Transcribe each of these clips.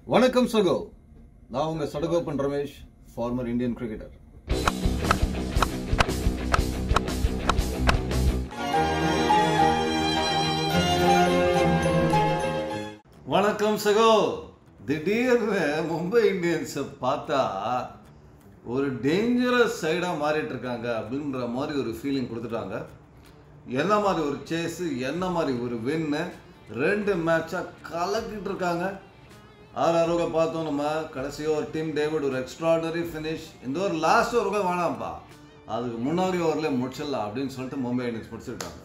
வணக்கம் சகோ நான் உங்க Sadagoppan Ramesh former Indian cricketer வணக்கம் சகோ திடீர்னு மும்பை இந்தியன்ஸை பார்த்தா ஒரு டேஞ்சரஸ் சைடாக மாறிட்டு இருக்காங்க அப்படின்ற மாதிரி ஒரு ஃபீலிங் கொடுத்துட்டாங்க என்ன மாதிரி ஒரு சேஸு என்ன மாதிரி ஒரு வின்னு ரெண்டு மேட்சாக கலக்கிட்டு இருக்காங்க ஆறு அறுபது பார்த்தோம் நம்ம கடைசியாக ஒரு டீம் டேவிட் ஒரு எக்ஸ்ட்ராடனரி ஃபினிஷ் இந்த ஒரு லாஸ்ட் ஒரு வேணாம்ப்பா அதுக்கு முன்னாடி ஓவரில் முடிச்சிடலாம் அப்படின்னு சொல்லிட்டு மும்பை இந்தியன்ஸ் முடிச்சிருக்காங்க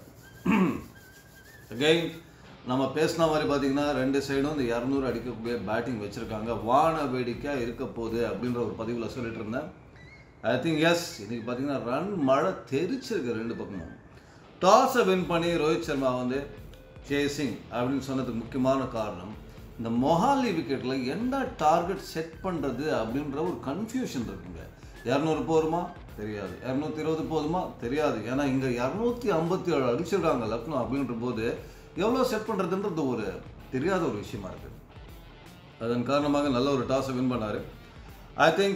அகைன் நம்ம பேசின மாதிரி பார்த்தீங்கன்னா ரெண்டு சைடும் இந்த இரநூறு அடிக்கக்கூடிய பேட்டிங் வச்சுருக்காங்க வான வேடிக்கையாக இருக்க போகுது அப்படின்ற ஒரு பதிவில் சொல்லிட்டு இருந்தேன் ஐ திங்க் எஸ் இன்னைக்கு பார்த்தீங்கன்னா ரன் மழை தெரிச்சிருக்கு ரெண்டு பக்கமும் டாஸை வின் பண்ணி ரோஹித் சர்மா வந்து சேசிங் அப்படின்னு சொன்னதுக்கு முக்கியமான காரணம் இந்த மொஹாலி விக்கெட்டில் என்ன டார்கெட் செட் பண்ணுறது அப்படின்ற ஒரு கன்ஃபியூஷன் இருக்குங்க இரநூறு போதுமா தெரியாது இரநூத்தி இருபது போதுமா தெரியாது ஏன்னா இங்கே இரநூத்தி ஐம்பத்தி ஏழு அடிச்சிருக்காங்க லக்னோ அப்படின்ற போது எவ்வளோ செட் பண்ணுறதுன்றது ஒரு தெரியாத ஒரு விஷயமா இருக்குது அதன் காரணமாக நல்ல ஒரு டாஸை வின் பண்ணார் ஐ திங்க்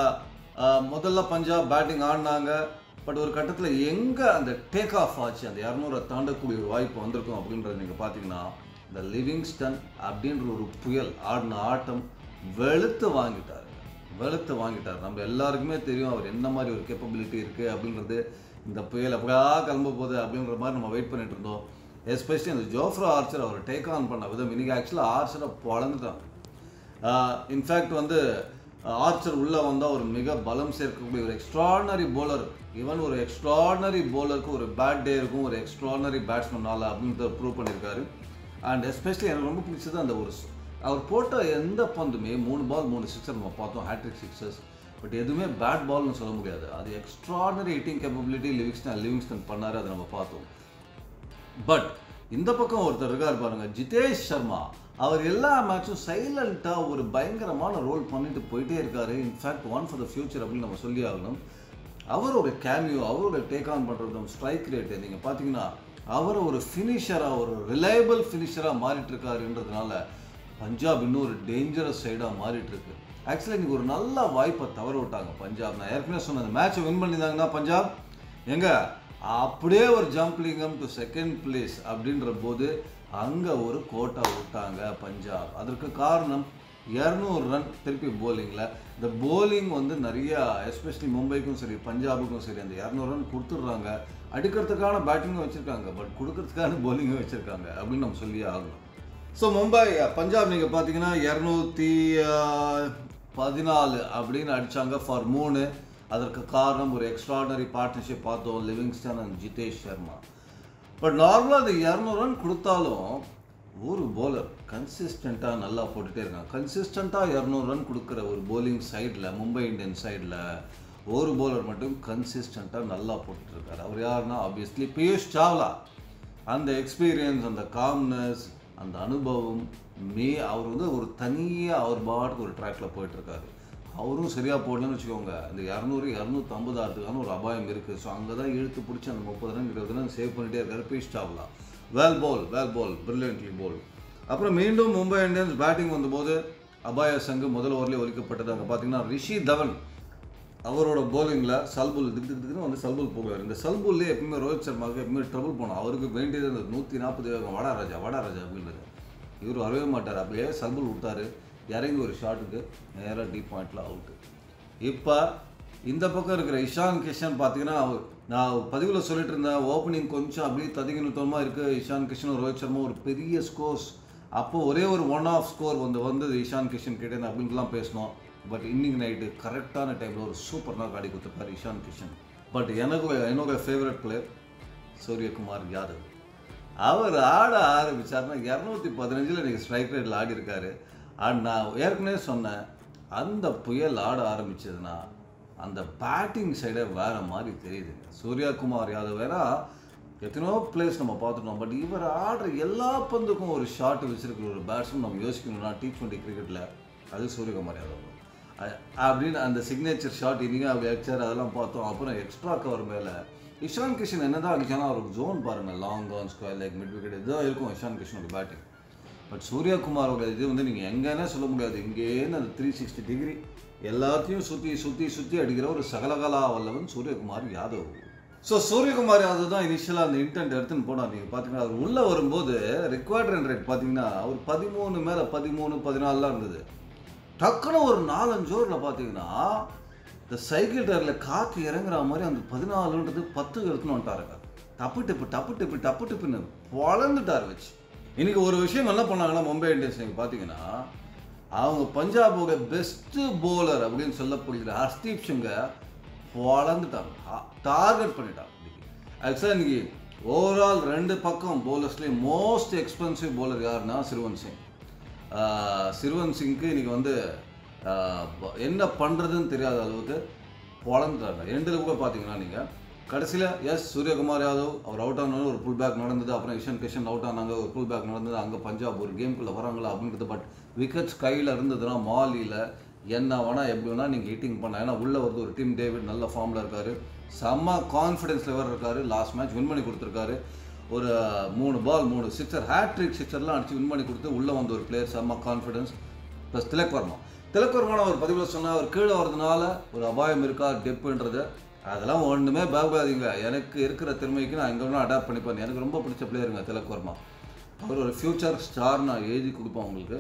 முதல்ல பஞ்சாப் பேட்டிங் ஆடினாங்க பட் ஒரு கட்டத்தில் எங்கே அந்த டேக் ஆஃப் ஆச்சு அந்த இரநூறை தாண்டக்கூடிய ஒரு வாய்ப்பு வந்திருக்கும் அப்படின்றத நீங்கள் பார்த்தீங்கன்னா இந்த லிவிங்ஸ்டன் அப்படின்ற ஒரு புயல் ஆடின ஆட்டம் வெளுத்து வாங்கிட்டார் வெளுத்து வாங்கிட்டார் நம்ம எல்லாருக்குமே தெரியும் அவர் என்ன மாதிரி ஒரு கேப்பபிலிட்டி இருக்குது அப்படின்றது இந்த புயல் எப்படா கிளம்ப போகுது அப்படின்ற மாதிரி நம்ம வெயிட் பண்ணிட்டு இருந்தோம் எஸ்பெஷலி அந்த ஜோஃப்ரா ஆர்ச்சர் அவர் டேக் ஆன் பண்ண விதம் இன்னைக்கு ஆக்சுவலாக ஆர்ச்சரை பொழந்துட்டாங்க இன்ஃபேக்ட் வந்து ஆர்ச்சர் உள்ளே வந்தால் ஒரு மிக பலம் சேர்க்கக்கூடிய ஒரு எக்ஸ்ட்ராடனரி bowler ஈவன் ஒரு எக்ஸ்ட்ராடனரி bowlerக்கு ஒரு பேட் டே இருக்கும் ஒரு எக்ஸ்ட்ராடனரி பேட்ஸ்மேனால அப்படின்றத ப்ரூவ் பண்ணியிருக்காரு அண்ட் எஸ்பெஷலி எனக்கு ரொம்ப பிடிச்சது அந்த ஒரு ஸ்- அவர் போட்ட எந்த பந்துமே மூணு பால் மூணு சிக்ஸர் நம்ம பார்த்தோம் ஹேட்ரிக் சிக்ஸர்ஸ் பட் எதுவுமே பேட் பால்னு சொல்ல முடியாது அது extraordinary hitting capability Livingstone Livingstone பண்ணார் அதை நம்ம பார்த்தோம் பட் இந்த பக்கம் ஒருத்தர் இருக்கார் பாருங்க ஜிதேஷ் சர்மா அவர் எல்லா மேட்சும் சைலண்ட்டாக ஒரு பயங்கரமான ரோல் பண்ணிட்டு போயிட்டே இருக்காரு in fact one for the future அப்படின்னு நம்ம சொல்லி ஆகணும் அவரோட கேமியோ அவரோட டேக் ஆன் பண்ணுறதும் ஸ்ட்ரைக் ரேட்டு நீங்கள் பார்த்தீங்கன்னா அவர் ஒரு ஃபினிஷராக ஒரு ரிலையபிள் ஃபினிஷராக மாறிட்டு இருக்காருன்றதுனால பஞ்சாப் இன்னும் ஒரு டேஞ்சரஸ் சைடாக மாறிட்டு இருக்கு ஆக்சுவலாக இன்னைக்கு ஒரு நல்ல வாய்ப்பை தவற விட்டாங்க பஞ்சாப் நான் ஏற்கனவே சொன்னேன் அந்த மேட்சை வின் பண்ணியிருந்தாங்கன்னா பஞ்சாப் எங்க அப்படியே ஒரு ஜம்ப்லிங்கம் டு செகண்ட் பிளேஸ் அப்படின்ற போது அங்கே ஒரு கோட்டை விட்டாங்க பஞ்சாப் அதற்கு காரணம் இரநூறு ரன் திருப்பி போலிங்கில் இந்த போலிங் வந்து நிறையா எஸ்பெஷலி மும்பைக்கும் சரி பஞ்சாபுக்கும் சரி அந்த இரநூறு ரன் கொடுத்துட்றாங்க அடிக்கிறதுக்கான பேட்டிங்கும் வச்சுருக்காங்க பட் கொடுக்கறதுக்கான போலிங்கும் வச்சுருக்காங்க அப்படின்னு நம்ம சொல்லியே ஆகணும் ஸோ மும்பை பஞ்சாப் நீங்கள் பார்த்தீங்கன்னா இரநூத்தி பதினாலு அப்படின்னு அடிச்சாங்க ஃபார் மூணு அதற்கு காரணம் ஒரு எக்ஸ்ட்ராடனரி பார்ட்னர்ஷிப் பார்த்தோம் Livingstone and Jitesh Sharma but நார்மலாக அது இரநூறு ரன் கொடுத்தாலும் ஒரு bowler கன்சிஸ்டண்ட்டாக நல்லா போட்டுட்டே இருக்காங்க கன்சிஸ்டண்ட்டாக இரநூறு ரன் கொடுக்குற ஒரு bowling சைடில் மும்பை இந்தியன் சைடில் ஒரு bowler மட்டும் கன்சிஸ்டண்ட்டாக நல்லா போட்டுட்டு இருக்காரு அவர் யாருன்னா ஆப்வியஸ்லி பியூஷ் சாவ்லா அந்த எக்ஸ்பீரியன்ஸ் அந்த காம்னஸ் அந்த அனுபவம் மே அவர் வந்து ஒரு தனியாக அவர் பாட்டுக்கு ஒரு ட்ராக்ல போயிட்டு இருக்காரு அவரும் சரியாக போடலன்னு வச்சுக்கோங்க இந்த இரநூறு இரநூத்தி ஐம்பது ஆறுக்கான ஒரு அபாயம் இருக்குது ஸோ அங்கே தான் இழுத்து பிடிச்சி அந்த முப்பது ரன் இருபது ரன் சேவ் பண்ணிட்டே இருக்காரு பீஷ் சாவ்லா வேல் பால் வேல் பால் பிரில்லியன்ட்லி பால் அப்புறம் மீண்டும் மும்பை இந்தியன்ஸ் பேட்டிங் வந்தபோது அபாய சங்கு முதல் ஓவர்லேயே ஒலிக்கப்பட்டது அங்கே பார்த்தீங்கன்னா ரிஷி தவன் அவரோட bowlingல சல்புல் திக்கு திக்கு திக்குன்னு வந்து சல்புல் போடுவார் இந்த சல்புல்லே எப்பவுமே ரோஹித் சர்மாவுக்கு எப்பவுமே ட்ரபிள் போனோம் அவருக்கு வேண்டியது அந்த நூற்றி நாற்பது வேகம் வடா ராஜா வடா ராஜா அப்படின்றது இவர் வரவே மாட்டார் அப்படியே சல்புல் விட்டாரு இறங்கி ஒரு ஷாட்டுக்கு நேராக டீப் பாயிண்ட்ல அவுட்டு இப்போ இந்த பக்கம் இருக்கிற இஷான் கிஷன் பார்த்தீங்கன்னா அவர் நான் பதிவில் சொல்லிட்டு இருந்தேன் ஓப்பனிங் கொஞ்சம் அப்படியே ததிகினத்தமாக இருக்குது இஷான் கிஷன் ரோஹித் சர்மா ஒரு பெரிய ஸ்கோர்ஸ் அப்போ ஒரே ஒரு ஒன் ஆஃப் ஸ்கோர் வந்து வந்தது இஷான் கிஷன் கிட்டே அப்படின்ட்டுலாம் பேசினோம் பட் இன்னைக்கு நைட்டு கரெக்டான டைமில் ஒரு சூப்பர் நாக் ஆடி கொடுத்துருப்பாரு இஷான் கிஷன் பட் எனக்கு என்னோட ஃபேவரட் பிளேயர் சூரியகுமார் யாதவ் அவர் ஆட ஆரம்பிச்சாருன்னா இரநூத்தி பதினஞ்சில் நீங்கள் ஸ்ட்ரைக் ரேட்டில் ஆடி இருக்காரு அண்ட் நான் ஏற்கனவே சொன்னேன் அந்த புயல் ஆட ஆரம்பிச்சதுன்னா அந்த பேட்டிங் சைடே வேற மாதிரி தெரியுதுங்க சூர்யாகுமார் யாதவ் வேற எத்தனையோ பிளேஸ் நம்ம பார்த்துட்டோம் பட் இவர் ஆடுற எல்லா பந்துக்கும் ஒரு ஷாட் வச்சிருக்கிற ஒரு பேட்ஸ்மேன் நம்ம யோசிக்கணும்னா டி ட்வெண்ட்டி கிரிக்கெட்டில் அது சூரியகுமார் யாதவ் தான். அ- அப்படின்னு அந்த சிக்னேச்சர் ஷாட் இனிங்க அப்படி அடிச்சார் அதெல்லாம் பார்த்தோம் அப்புறம் எக்ஸ்ட்ரா கவர் மேலே இஷான் கிஷன் என்னதான் அடிச்சானா அவருக்கு ஜோன் பாருங்க long on square like mid wicket இதுதான் இருக்கும் இஷான் கிஷனோட பேட்டிங் பட் சூரியகுமாரோட இது வந்து நீங்கள் எங்கேனே சொல்ல முடியாது இங்கேன்னு அந்த த்ரீ சிக்ஸ்டி டிகிரி எல்லாத்தையும் சுற்றி சுற்றி சுற்றி அடிக்கிற ஒரு சகலகலா வல்லவன் சூரியகுமார் யாதவ் ஸோ சூரியகுமார் யாதவ் தான் இனிஷியலாக அந்த இன்டென்ட் எடுத்துன்னு போனார் நீங்கள் பார்த்தீங்கன்னா அவர் உள்ளே வரும்போது ரிக்வயர்ட் ரன் ரேட் பார்த்தீங்கன்னா ஒரு பதிமூணு மேலே பதிமூணு பதினாலாம் இருந்தது டக்குன்னு ஒரு நாலஞ்சு ஓவரில் பார்த்தீங்கன்னா இந்த சைக்கிள் டயரில் காற்று இறங்குற மாதிரி அந்த பதினாலுன்றது பத்துக்கு எடுத்துன்னு வந்துட்டாருங்க டப்பு டிப்பு டப்பு டிப்பு டப்பு டிப்புன்னு வளர்ந்துட்டார் வச்சு இன்னைக்கு ஒரு விஷயம் என்ன பண்ணாங்கன்னா மும்பை இந்தியன்ஸ் நீங்கள் பார்த்தீங்கன்னா அவங்க பஞ்சாபோட பெஸ்ட்டு போலர் அப்படின்னு சொல்லப்படுகிற ஹர்ஷ்தீப் சிங்கை வளர்ந்துட்டாங்க டார்கெட் பண்ணிட்டாங்க ஆக்சுவலாக இன்னைக்கு ஓவரால் ரெண்டு பக்கம் போலர்ஸ்லேயும் மோஸ்ட் எக்ஸ்பென்சிவ் போலர் யாருன்னா சிறுவன் சிங் ஆஹ் சிறுவன் சிங்க்கு இன்னைக்கு வந்து ஆஹ் ப- என்ன பண்ணுறதுன்னு தெரியாத அளவுக்கு பொழந்துட்டாங்க ரெண்டில் கூட பார்த்தீங்கன்னா நீங்கள் கடைசியில் எஸ் சூரியகுமார் யாதவ் அவர் அவுட் ஆனாலும் ஒரு புல் பேக் நடந்தது அப்புறம் இஷன் கிஷன் அவுட் ஆனாங்க ஒரு புல் பேக் நடந்தது அங்கே பஞ்சாப் ஒரு கேம்குள்ளே வராங்களா அப்படின்றது பட் விக்கெட்ஸ் கையில் இருந்ததுன்னா மாலியில் என்ன வேணால் எப்படி வேணால் நீங்கள் ஹிட்டிங் பண்ணலாம் ஏன்னா உள்ளே வருது ஒரு டீம் டேவிட் நல்ல ஃபார்மில் இருக்கார் செம்ம கான்ஃபிடன்ஸ் லெவல் இருக்கார் லாஸ்ட் மேட்ச் வின் பண்ணி கொடுத்துருக்காரு ஒரு மூணு பால் மூணு சிக்ஸர் ஹேட்ரிக் சிக்ஸர்லாம் அடிச்சு வின் பண்ணி கொடுத்து உள்ளே வந்த ஒரு பிளேயர் செம்ம கான்ஃபிடன்ஸ் ப்ளஸ் திலக் வர்மா திலக் வர்மான ஒரு பதிவில் சொன்னால் அவர் கீழே வரதுனால ஒரு அபாயம் இருக்கா டெப்புன்றது அதெல்லாம் ஒன்றுமே பயப்படாதீங்க எனக்கு இருக்கிற திறமைக்கு நான் எங்கே வேணால் அடாப்ட் பண்ணிப்பேன் எனக்கு ரொம்ப பிடிச்ச பிளேயருங்க திலக் வர்மா அவர் ஒரு ஃப்யூச்சர் ஸ்டார் நான் எழுதி கொடுப்பேன் உங்களுக்கு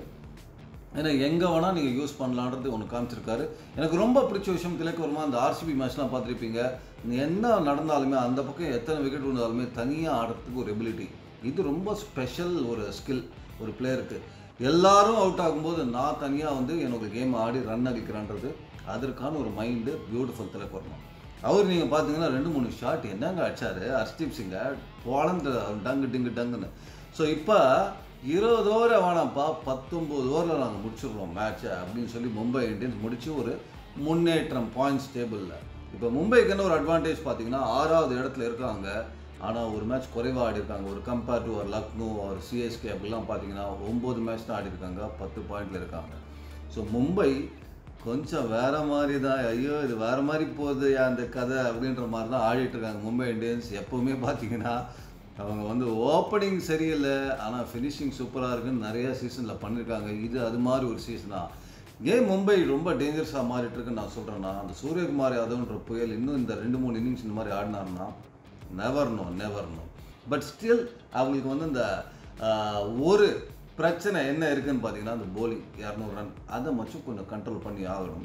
ஏன்னா எங்கே வேணால் நீங்கள் யூஸ் பண்ணலான்றது ஒன்று காமிச்சிருக்காரு எனக்கு ரொம்ப பிடிச்ச விஷயம் திலக் வர்மா அந்த ஆர்சிபி மேட்ச்லாம் பார்த்துருப்பீங்க என்ன நடந்தாலுமே அந்த பக்கம் எத்தனை விக்கெட் விழுந்தாலுமே தனியாக ஆடுறதுக்கு ஒரு எபிலிட்டி இது ரொம்ப ஸ்பெஷல் ஒரு ஸ்கில் ஒரு பிளேயருக்கு எல்லாரும் அவுட் ஆகும்போது நான் தனியாக வந்து எனக்கு கேம் ஆடி ரன் அடிக்கிறேன்றது அதற்கான ஒரு மைண்டு பியூட்டிஃபுல் திலக் வர்மா அவர் நீங்கள் பார்த்தீங்கன்னா ரெண்டு மூணு ஷாட் என்னங்க அடிச்சாரு ஹர்ஷ்தீப் சிங்கை பொழந்து டங்கு டிங்கு டங்குன்னு ஸோ இப்போ இருபது ஓவரை வேணாம்ப்பா பத்தொம்போது ஓவரில் நாங்கள் முடிச்சிடுறோம் மேட்ச்சை அப்படின்னு சொல்லி மும்பை இந்தியன்ஸ் முடிச்சு ஒரு முன்னேற்றம் பாயிண்ட்ஸ் டேபிளில் இப்போ மும்பைக்கு என்ன ஒரு அட்வான்டேஜ் பார்த்தீங்கன்னா ஆறாவது இடத்துல இருக்காங்க ஆனால் ஒரு மேட்ச் குறைவாக ஆடிருக்காங்க ஒரு கம்பேர் டு ஒரு லக்னோ ஒரு சிஎஸ்கே அப்படிலாம் பார்த்தீங்கன்னா ஒம்பது மேட்ச் தான் ஆடிருக்காங்க பத்து பாயிண்டில் இருக்காங்க ஸோ மும்பை கொஞ்சம் வேற மாதிரி தான் ஐயோ இது வேற மாதிரி போகுது அந்த கதை அப்படின்ற மாதிரி தான் ஆடிட்டு இருக்காங்க மும்பை இந்தியன்ஸ் எப்பவுமே பார்த்தீங்கன்னா அவங்க வந்து ஓப்பனிங் சரியில்லை ஆனால் ஃபினிஷிங் சூப்பராக இருக்குன்னு நிறைய சீசனில் பண்ணியிருக்காங்க இது அது மாதிரி ஒரு சீசன் தான் ஏன் மும்பை ரொம்ப டேஞ்சரஸாக மாறிட்டு இருக்குன்னு நான் சொல்கிறேன்னா அந்த சூரியகுமார் யாதவ்ன்ற புயல் இன்னும் இந்த ரெண்டு மூணு இன்னிங்ஸ் இந்த மாதிரி ஆடினாருன்னா never no never no but still அவங்களுக்கு வந்து இந்த ஆஹ், ஒரு பிரச்சனை என்ன இருக்குன்னு பார்த்தீங்கன்னா அந்த போலிங் இரநூறு ரன் அதை மட்டும் கொஞ்சம் கண்ட்ரோல் பண்ணி ஆகணும்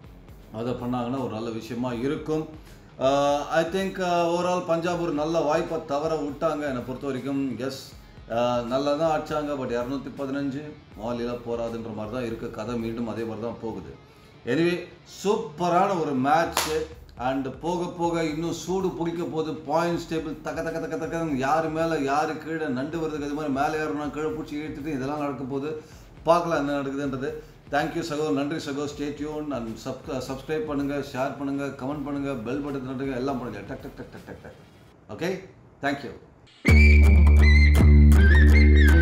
அதை பண்ணாங்கன்னா ஒரு நல்ல விஷயமா இருக்கும் ஐ திங்க் ஓவரால் பஞ்சாப் ஒரு நல்ல வாய்ப்பை தவற விட்டாங்க என்னை பொறுத்த வரைக்கும் எஸ் நல்லா தான் அடிச்சாங்க பட் இரநூத்தி பதினஞ்சு மாலிலாம் போராதுன்ற மாதிரி தான் இருக்குது கதை மீண்டும் அதே மாதிரி தான் போகுது எனிவே சூப்பரான ஒரு மேட்ச்சு அண்ட் போக போக இன்னும் சூடு பிடிக்க போகுது பாயிண்ட்ஸ் டேபிள் தக்க தக்க தக்க தக்க யார் மேலே யார் கீழே நண்டு வருதுக்கு அது மாதிரி மேலே ஏறணும் கீழே பிடிச்சி இழுத்துட்டு இதெல்லாம் நடக்க போகுது பார்க்கலாம் என்ன நடக்குதுன்றது தேங்க்யூ சகோ நன்றி சகோ stay tune and sub subscribe பண்ணுங்கள் ஷேர் பண்ணுங்கள் கமெண்ட் பண்ணுங்கள் பெல் பட்டன் தட்டுங்க எல்லாம் பண்ணுங்கள் டக் டக் டக் டக் டக் டக் ஓகே தேங்க்யூ